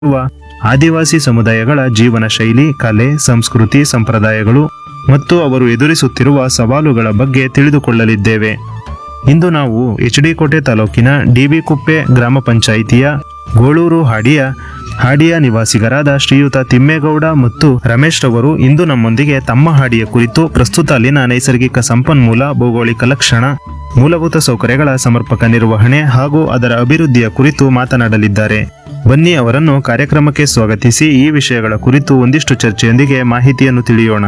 ಇರುವ ಆದಿವಾಸಿ ಸಮುದಾಯಗಳ ಜೀವನ ಶೈಲಿ ಕಲೆ ಸಂಸ್ಕೃತಿ ಸಂಪ್ರದಾಯಗಳು ಮತ್ತು ಅವರು ಎದುರಿಸುತ್ತಿರುವ ಸವಾಲುಗಳ ಬಗ್ಗೆ ತಿಳಿದುಕೊಳ್ಳಲಿದ್ದೇವೆ ಇಂದು ನಾವು ಎಚ್ ಡಿ ಕೋಟೆ ತಾಲೂಕಿನ ಡಿಬಿ ಕುಪ್ಪೆ ಗ್ರಾಮ ಪಂಚಾಯಿತಿಯ ಗೋಳೂರು ಹಾಡಿಯ ಹಾಡಿಯ ನಿವಾಸಿಗರಾದ ಶ್ರೀಯುತ ತಿಮ್ಮೇಗೌಡ ಮತ್ತು ರಮೇಶ್ ರವರು ಇಂದು ನಮ್ಮೊಂದಿಗೆ ತಮ್ಮ ಹಾಡಿಯ ಕುರಿತು ಪ್ರಸ್ತುತ ಅಲ್ಲಿನ ನೈಸರ್ಗಿಕ ಸಂಪನ್ಮೂಲ ಭೌಗೋಳಿಕ ಲಕ್ಷಣ ಮೂಲಭೂತ ಸೌಕರ್ಯಗಳ ಸಮರ್ಪಕ ನಿರ್ವಹಣೆ ಹಾಗೂ ಅದರ ಅಭಿವೃದ್ಧಿಯ ಕುರಿತು ಮಾತನಾಡಲಿದ್ದಾರೆ ಬನ್ನಿ ಅವರನ್ನು ಕಾರ್ಯಕ್ರಮಕ್ಕೆ ಸ್ವಾಗತಿಸಿ ಈ ವಿಷಯಗಳ ಕುರಿತು ಒಂದಿಷ್ಟು ಚರ್ಚೆಯೊಂದಿಗೆ ಮಾಹಿತಿಯನ್ನು ತಿಳಿಯೋಣ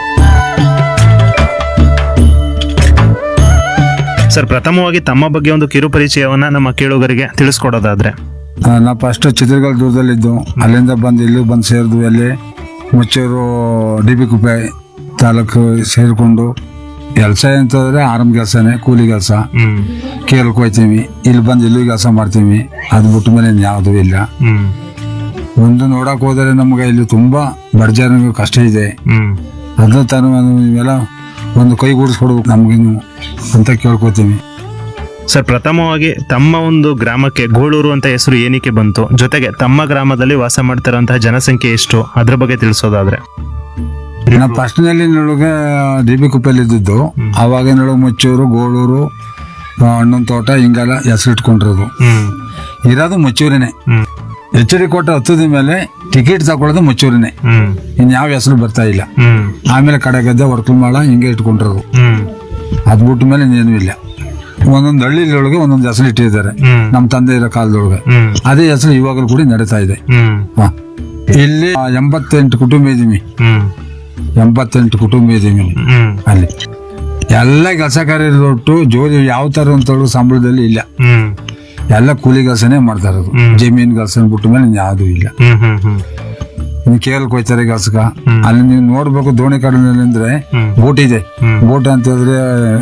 ಸರ್ ಪ್ರಥಮವಾಗಿ ತಮ್ಮ ಬಗ್ಗೆ ಒಂದು ಕಿರು ಪರಿಚಯವನ್ನ ನಮ್ಮ ಕೇಳುಗರಿಗೆ ತಿಳಿಸ್ಕೊಡೋದಾದ್ರೆ ಆ, ನಾವು ಫಸ್ಟ್ ಚಿತ್ರಗಳ ದೂರದಲ್ಲಿದ್ದು ಅಲ್ಲಿಂದ ಬಂದು ಇಲ್ಲಿ ಬಂದು ಸೇರಿದ್ವಿ ಅಲ್ಲಿ ಮುಚ್ಚೂರು ಡಿ ಬಿ ಕುಪ್ಪೆ ತಾಲೂಕು ಸೇರಿಕೊಂಡು ಕೆಲಸ ಅಂತಂದ್ರೆ ಆರಂಭ ಕೆಲಸನೇ ಕೂಲಿ ಕೆಲಸ ಹ್ಮ್ ಕೇಳಕ್ ಹೋಯ್ತೀವಿ ಇಲ್ಲಿ ಬಂದು ಇಲ್ಲಿ ಕೆಲಸ ಮಾಡ್ತೀವಿ ಅದು ಬಿಟ್ಟ ಮೇಲೆ ಯಾವುದೂ ಇಲ್ಲ ಹ್ಮ್ ಒಂದು ನೋಡಕ್ ಹೋದರೆ ನಮ್ಗೆ ಇಲ್ಲಿ ತುಂಬಾ ಬಡಜನಿಗೆ ಕಷ್ಟ ಇದೆ ಹ್ಮ್ ಅದನ್ನ ತಾನು ನೀವೆಲ್ಲ ಒಂದು ಕೈಗೂಡಿಸ್ಕೊಡ್ಬೇಕು ನಮ್ಗಿನ್ನು ಅಂತ ಕೇಳ್ಕೊತೀವಿ ಸರ್ ಪ್ರಥಮವಾಗಿ ತಮ್ಮ ಒಂದು ಗ್ರಾಮಕ್ಕೆ ಗೋಳೂರು ಅಂತ ಹೆಸರು ಏನಕ್ಕೆ ಬಂತು ಜೊತೆಗೆ ತಮ್ಮ ಗ್ರಾಮದಲ್ಲಿ ವಾಸ ಮಾಡ್ತಿರೋಂತಹ ಜನಸಂಖ್ಯೆ ಎಷ್ಟು ಅದ್ರ ಬಗ್ಗೆ ತಿಳಿಸೋದಾದ್ರೆ ನಾವು ಫಸ್ಟ್ನಲ್ಲಿ ನೊಳಗೆ ಡಿ ಬಿ ಕುಪ್ಪೆಯಲ್ಲಿ ಇದ್ದಿದ್ದು ಅವಾಗ ನೊಳಗೆ ಮುಚ್ಚೂರು ಗೋಳೂರು ಆ, ಹಣ್ಣಿನ ತೋಟ ಹಿಂಗೆಲ್ಲ ಹೆಸರು ಇಟ್ಕೊಂಡಿರೋದು ಹ್ಮ್ ಇರೋದು ಮುಚ್ಚೂರಿನೇ ಹ್ಮ್ ಎಚ್ ಡಿ ಕೋಟೆ ಹತ್ತದ ಮೇಲೆ ಟಿಕೆಟ್ ತಗೊಳ್ಳೋದು ಮುಚ್ಚೂರಿನೇ ಹ್ಮ್ ಇನ್ಯಾವ ಹೆಸರು ಬರ್ತಾ ಇಲ್ಲ ಹ್ಮ್ ಆಮೇಲೆ ಕಡೆ ಗದ್ದೆ ವರ್ಕಲ್ ಮಾಡ ಹಿಂಗೆ ಇಟ್ಕೊಂಡಿರೋದು ಹ್ಮ್ ಅದ್ ಬಿಟ್ಟ ಮೇಲೆ ಇನ್ನೇನು ಇಲ್ಲ ಒಂದೊಂದು ಹಳ್ಳಿಯೊಳಗೆ ಒಂದೊಂದು ಹೆಸರು ಇಟ್ಟಿದ್ದಾರೆ ಹ್ಮ್ ನಮ್ಮ ತಂದೆ ಇರೋ ಕಾಲದೊಳಗೆ ಹ್ಮ್ ಅದೇ ಹೆಸರು ಇವಾಗಲೂ ಕೂಡ ನಡೀತಾ ಇದೆ ಹ್ಮ್ ಹ. ಇಲ್ಲಿ ಆ, ಎಂಬತ್ತೆಂಟು ಕುಟುಂಬ ಇದೀವಿ ಹ್ಮ್ ಎಂಬತ್ತೆಂಟು ಕುಟುಂಬ ಇದೀವಿ ಇಲ್ಲಿ. ಹ್ಮ್ ಅಲ್ಲಿ ಎಲ್ಲ ಕೆಲಸ ಕಾರ್ಯದೊಟ್ಟು ಜೋಲಿ ಯಾವ ತರ ಅಂತ ಸಂಬಳದಲ್ಲಿ ಇಲ್ಲ ಹ್ಮ್ ಎಲ್ಲ ಕೂಲಿ ಕೆಲಸನೇ ಮಾಡ್ತಾ ಇರೋದು ಹ್ಮ್. ಜಮೀನ್ ಕೆಲಸ ಬಿಟ್ಟ ಮೇಲೆ ಯಾವ್ದು ಇಲ್ಲ ಹ್ಮ್ ಹ್ಮ್ ಹ್ಮ್ ಇನ್ನು ಕೇರಳಕ್ಕೆ ಹೋಯ್ತಾರೆ ಕೆಲ್ಸಕ್ಕ ಹ್ಮ್. ಅಲ್ಲಿ ನೀವು ನೋಡ್ಬೇಕು ದೋಣಿ ಕಡಲಿನಲ್ಲಿ ಅಂದ್ರೆ ಹ್ಮ್. ಬೋಟ್ ಇದೆ ಹ್ಮ್. ಬೋಟ್ ಅಂತ ಹೇಳಿದ್ರೆ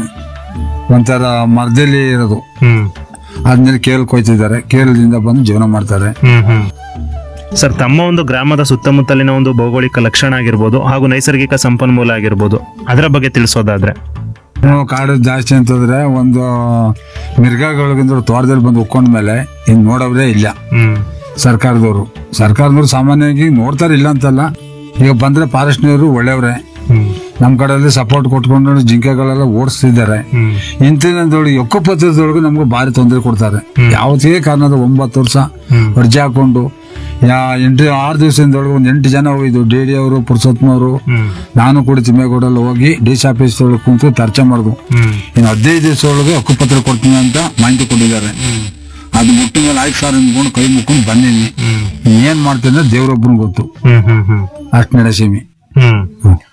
ಒಂಥರ ಮರದಲ್ಲಿ ಇರೋದು ಹ್ಮ್ ಅದ್ಮೇಲೆ ಕೇರಳಕ್ಕೆ ಹೋಯ್ತಿದ್ದಾರೆ ಕೇರಳದಿಂದ ಬಂದು ಜೀವನ ಮಾಡ್ತಾರೆ ಹ್ಮ್ ಹ್ಮ್ ಸರ್ ತಮ್ಮ ಒಂದು ಗ್ರಾಮದ ಸುತ್ತಮುತ್ತಲಿನ ಒಂದು ಭೌಗೋಳಿಕ ಲಕ್ಷಣ ಆಗಿರ್ಬೋದು ಹಾಗೂ ನೈಸರ್ಗಿಕ ಸಂಪನ್ಮೂಲ ಆಗಿರ್ಬೋದು ಅದರ ಬಗ್ಗೆ ತಿಳಿಸೋದಾದ್ರೆ ಇನ್ನು ಕಾಡು ಜಾಸ್ತಿ ಅಂತಂದ್ರೆ ಒಂದು ಮಿರ್ಗಗಳಿಗಿಂತ ತೋಟದಲ್ಲಿ ಬಂದು ಉಕ್ಕೊಂಡ ಮೇಲೆ ಇನ್ ನೋಡೋರೇ ಇಲ್ಲ ಹ್ಮ್ ಸರ್ಕಾರದವರು ಸರ್ಕಾರದವರು ಸಾಮಾನ್ಯವಾಗಿ ನೋಡ್ತಾರೆ ಇಲ್ಲ ಅಂತಲ್ಲ ಈಗ ಬಂದ್ರೆ ಫಾರೆಸ್ಟ್ನವರು ಒಳ್ಳೆಯವ್ರೆ ಹ್ಮ್ ನಮ್ಮ ಕಡೆಯಲ್ಲಿ ಸಪೋರ್ಟ್ ಕೊಟ್ಕೊಂಡು ಜಿಂಕೆಗಳೆಲ್ಲ ಓಡಿಸ್ತಿದ್ದಾರೆ ಹ್ಮ್ ಇಂತಿನದೊಳಗೆ ಎಕ್ಕುಪತ್ರದೊಳಗೆ ನಮ್ಗೆ ಭಾರಿ ತೊಂದರೆ ಕೊಡ್ತಾರೆ ಯಾವುದೇ ಕಾರಣದ ಒಂಬತ್ತು ವರ್ಷ ಹ್ಮ್. ಅರ್ಜಿ ಹಾಕೊಂಡು ಯಾ ಎಂಟು ಆರು ದಿವಸದೊಳಗೆ ಒಂದು ಎಂಟು ಜನ ಹೋಗಿದ್ದು ಡಿ ಡಿ ಅವರು ಪುರುಷೋತ್ತಮವರು ಹ್ಮ್ ನಾನು ಕೂಡ ತಿಮ್ಮೇಗೌಡಲ್ಲಿ ಹೋಗಿ ಡಿ ಸಿ ಆಫೀಸ್ ಒಳಗೆ ಕುಂತು ಚರ್ಚೆ ಮಾಡಿದ್ವು ಹ್ಮ್ ಇನ್ನು ಹದಿನೈದು ದಿವಸ ಒಳಗೆ ಹಕ್ಕುಪತ್ರ ಕೊಡ್ತೀನಿ ಅಂತ ಮಾಹಿತಿ ಕೊಟ್ಟಿದ್ದಾರೆ ಅದು ಮುಟ್ಟ ಮೇಲೆ ಆಯ್ತು ಸರ್ ಅಂದ್ಕೊಂಡು ಕೈ ಮುಕ್ಕೊಂಡು ಬಂದೀನಿ ಹ್ಮ್ ಏನ್ ಮಾಡ್ತೀನಿ ಅಂದ್ರೆ ದೇವ್ರೊಬ್ಬನ ಗೊತ್ತು ಹ್ಮ್ ಹ್ಮ್ ಹ್ಮ್ ಅಷ್ಟು ನಡೆಸೀವಿ ಹ್ಮ್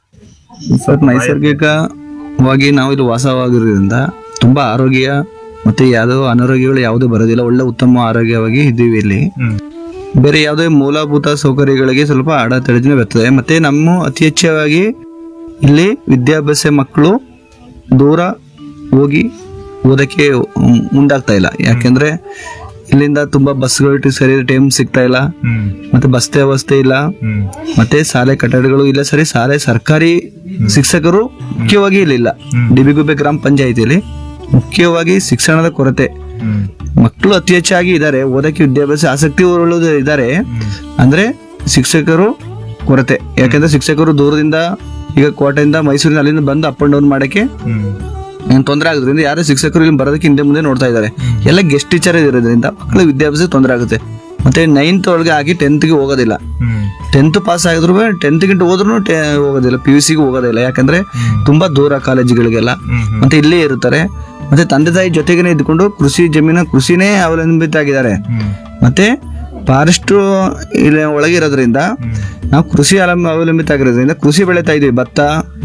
ಸರ್ ನೈಸರ್ಗಿಕವಾಗಿ ನಾವು ಇಲ್ಲಿ ವಾಸವಾಗಿರೋದ್ರಿಂದ ತುಂಬಾ ಆರೋಗ್ಯ ಮತ್ತೆ ಯಾವುದೋ ಅನಾರೋಗ್ಯಗಳು ಯಾವುದೂ ಬರೋದಿಲ್ಲ ಒಳ್ಳೆ ಉತ್ತಮ ಆರೋಗ್ಯವಾಗಿ ಇದ್ದೀವಿ ಇಲ್ಲಿ ಹ್ಮ್ ಬೇರೆ ಯಾವುದೇ ಮೂಲಭೂತ ಸೌಕರ್ಯಗಳಿಗೆ ಸ್ವಲ್ಪ ಅಡೆತಡೆನೇ ಬರ್ತದೆ ಮತ್ತೆ ನಮ್ಮ ಅತಿ ಹೆಚ್ಚಾಗಿ ಇಲ್ಲಿ ವಿದ್ಯಾಭ್ಯಾಸ ಮಕ್ಕಳು ದೂರ ಹೋಗಿ ಓದಕ್ಕೆ ಉಮ್, ಮುಂದಾಗ್ತಾ ಇಲ್ಲ ಯಾಕೆಂದ್ರೆ ಇಲ್ಲಿಂದ ತುಂಬಾ ಬಸ್ಗಳು ಸರಿ ಟೈಮ್ ಸಿಗ್ತಾ ಇಲ್ಲ ಹ್ಮ್ ಮತ್ತೆ ಬಸ್ ವ್ಯವಸ್ಥೆ ಇಲ್ಲ ಹ್ಮ್ ಮತ್ತೆ ಶಾಲೆ ಕಟ್ಟಡಗಳು ಇಲ್ಲ ಸರಿ ಶಾಲೆ ಸರ್ಕಾರಿ ಶಿಕ್ಷಕರು ಮುಖ್ಯವಾಗಿ ಇಲ್ಲಿಲ್ಲ ಡಿಬಿಗುಬ್ಬೆ ಗ್ರಾಮ ಪಂಚಾಯಿತಿಯಲ್ಲಿ ಮುಖ್ಯವಾಗಿ ಶಿಕ್ಷಣದ ಕೊರತೆ ಹ್ಮ್ ಮಕ್ಕಳು ಅತಿ ಹೆಚ್ಚಾಗಿ ಇದ್ದಾರೆ ಓದಕ್ಕೆ ವಿದ್ಯಾಭ್ಯಾಸ ಆಸಕ್ತಿ ಉಳ್ಳೋರು ಇದ್ದಾರೆ ಅಂದ್ರೆ ಶಿಕ್ಷಕರು ಕೊರತೆ ಯಾಕಂದ್ರೆ ಶಿಕ್ಷಕರು ದೂರದಿಂದ ಈಗ ಕೋಟೆಯಿಂದ ಮೈಸೂರಿನ ಅಲ್ಲಿಂದ ಬಂದು ಅಪ್ ಅಂಡ್ ಡೌನ್ ಮಾಡಕ್ಕೆ ಹ್ಮ್ ತೊಂದರೆ ಆಗೋದ್ರಿಂದ ಯಾರು ಶಿಕ್ಷಕರು ಇಲ್ಲಿ ಬರೋದಕ್ಕೆ ಹಿಂದೆ ಮುಂದೆ ನೋಡ್ತಾ ಇದ್ದಾರೆ ಎಲ್ಲ ಗೆಸ್ಟ್ ಟೀಚರ್ ಇರೋದ್ರಿಂದ ಮಕ್ಕಳ ವಿದ್ಯಾಭ್ಯಾಸ ತೊಂದರೆ ಆಗುತ್ತೆ ಮತ್ತೆ ನೈನ್ತ್ ಒಳಗೆ ಆಗಿ ಟೆಂತ್ಗೆ ಹೋಗೋದಿಲ್ಲ ಹ್ಮ್ ಟೆಂತ್ ಪಾಸ್ ಆಗಿದ್ರು ಟೆಂತ್ ಗಿಂತ ಹೋದ್ರು ಹೋಗೋದಿಲ್ಲ ಪಿ ಯು ಸಿಗೆ ಹೋಗೋದಿಲ್ಲ ಯಾಕಂದ್ರೆ ತುಂಬಾ ದೂರ ಕಾಲೇಜುಗಳಿಗೆಲ್ಲ ಹ್ಮ್ ಹ್ಮ್ ಮತ್ತೆ ಇಲ್ಲೇ ಇರ್ತಾರೆ ಮತ್ತೆ ತಂದೆ ತಾಯಿ ಜೊತೆಗೇನೆ ಇದ್ಕೊಂಡು ಕೃಷಿ ಜಮೀನ ಕೃಷಿನೇ ಅವಲಂಬಿತ ಆಗಿದ್ದಾರೆ ಹ್ಮ್ ಮತ್ತೆ ಫಾರೆಸ್ಟ್ ಇಲ್ಲಿ ಒಳಗಿರೋದ್ರಿಂದ ನಾವು ಕೃಷಿ ಅವಲಂಬ ಅವಲಂಬಿತ ಆಗಿರೋದ್ರಿಂದ ಕೃಷಿ ಬೆಳೀತಾ ಇದೀವಿ ಭತ್ತ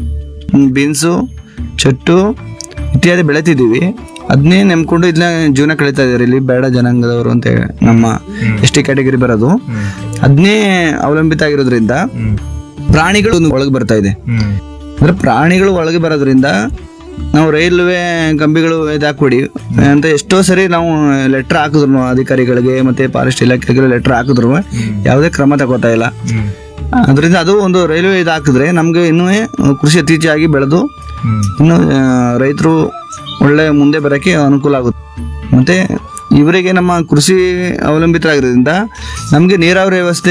ಬೀನ್ಸು ಚಟ್ಟು ಇತ್ಯಾದಿ ಬೆಳಿತಿದ್ದೀವಿ ಅದನ್ನೇ ನೆಮ್ಕೊಂಡು ಇದನ್ನ ಜೀವನ ಕಳೀತಾ ಇದ್ದಾರೆ ಇಲ್ಲಿ ಬೇಡ ಜನಾಂಗದವರು ಅಂತ ಹೇಳಿ ನಮ್ಮ ಎಸ್ ಟಿ ಕ್ಯಾಟಗರಿ ಬರೋದು ಅದನ್ನೇ ಅವಲಂಬಿತ ಆಗಿರೋದ್ರಿಂದ ಹ್ಮ್ ಪ್ರಾಣಿಗಳು ಒಳಗೆ ಬರ್ತಾ ಇದೆ ಹ್ಮ್ ಅಂದ್ರೆ ಪ್ರಾಣಿಗಳು ಒಳಗೆ ಬರೋದ್ರಿಂದ ನಾವು ರೈಲ್ವೆ ಕಂಬಿಗಳು ಇದಾಕ್ಬಿಡಿ ಅಂತ ಎಷ್ಟೋ ಸರಿ ನಾವು ಲೆಟರ್ ಹಾಕಿದ್ರು ಅಧಿಕಾರಿಗಳಿಗೆ ಮತ್ತೆ ಫಾರೆಸ್ಟ್ ಇಲಾಖೆಗಳಿಗೆ ಲೆಟರ್ ಹಾಕಿದ್ರು ಯಾವುದೇ ಕ್ರಮ ತಗೋತಾ ಇಲ್ಲ ಹ್ಮ್ ಅದರಿಂದ ಅದು ಒಂದು ರೈಲ್ವೆ ಇದು ಹಾಕಿದ್ರೆ ನಮ್ಗೆ ಇನ್ನೂ ಕೃಷಿ ಅತಿಥಿಯಾಗಿ ಬೆಳೆದು ಹ್ಮ್ ಇನ್ನು ರೈತರು ಒಳ್ಳೆ ಮುಂದೆ ಬರೋಕ್ಕೆ ಅನುಕೂಲ ಆಗುತ್ತೆ ಮತ್ತೆ ಇವರಿಗೆ ನಮ್ಮ ಕೃಷಿ ಅವಲಂಬಿತರಾಗಿರೋದ್ರಿಂದ ನಮಗೆ ನೀರಾವರಿ ವ್ಯವಸ್ಥೆ